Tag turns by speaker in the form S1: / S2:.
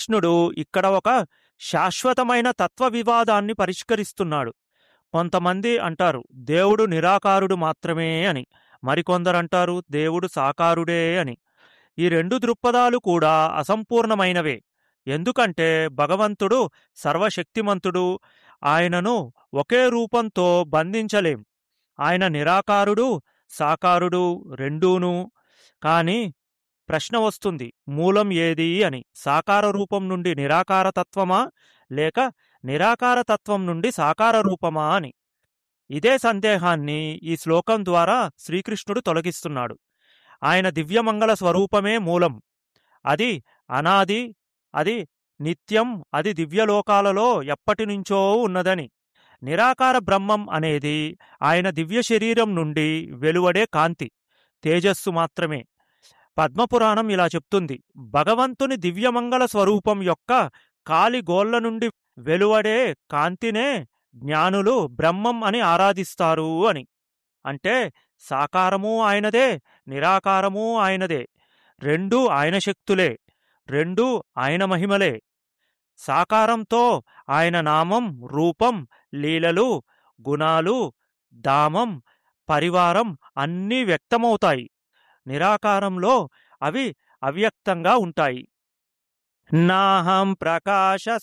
S1: శ్రీకృష్ణుడు ఇక్కడ ఒక శాశ్వతమైన తత్వ వివాదాన్ని పరిష్కరిస్తున్నాడు కొంతమంది అంటారు దేవుడు నిరాకారుడు మాత్రమే అని మరికొందరు అంటారు దేవుడు సాకారుడే అని ఈ రెండు దృక్పథాలు కూడా అసంపూర్ణమైనవే ఎందుకంటే భగవంతుడు సర్వశక్తిమంతుడు ఆయనను ఒకే రూపంతో బంధించలేం ఆయన నిరాకారుడు సాకారుడు రెండూను కాని ప్రశ్న వస్తుంది మూలం ఏది అని సాకార రూపం నుండి నిరాకార తత్వమా లేక నిరాకార తత్వం నుండి సాకార రూపమా అని ఇదే సందేహాన్ని ఈ శ్లోకం ద్వారా శ్రీకృష్ణుడు తొలగిస్తున్నాడు ఆయన దివ్యమంగళ స్వరూపమే మూలం అది అనాది అది నిత్యం అది దివ్యలోకాలలో ఎప్పటినుంచో ఉన్నదని నిరాకార బ్రహ్మం అనేది ఆయన దివ్య శరీరం నుండి వెలువడే కాంతి తేజస్సు మాత్రమే పద్మపురాణం ఇలా చెప్తుంది భగవంతుని దివ్యమంగళ స్వరూపం యొక్క కాలి గోళ్ల నుండి వెలువడే కాంతినే జ్ఞానులు బ్రహ్మం అని ఆరాధిస్తారు అని అంటే సాకారమూ ఆయనదే నిరాకారమూ ఆయనదే రెండూ ఆయన శక్తులే రెండూ ఆయన మహిమలే సాకారంతో ఆయన నామం రూపం లీలలు గుణాలు దామం పరివారం అన్నీ వ్యక్తమవుతాయి నిరాకారంలో అవి అవ్యక్తంగా ఉంటాయి నాహం ప్రకాశ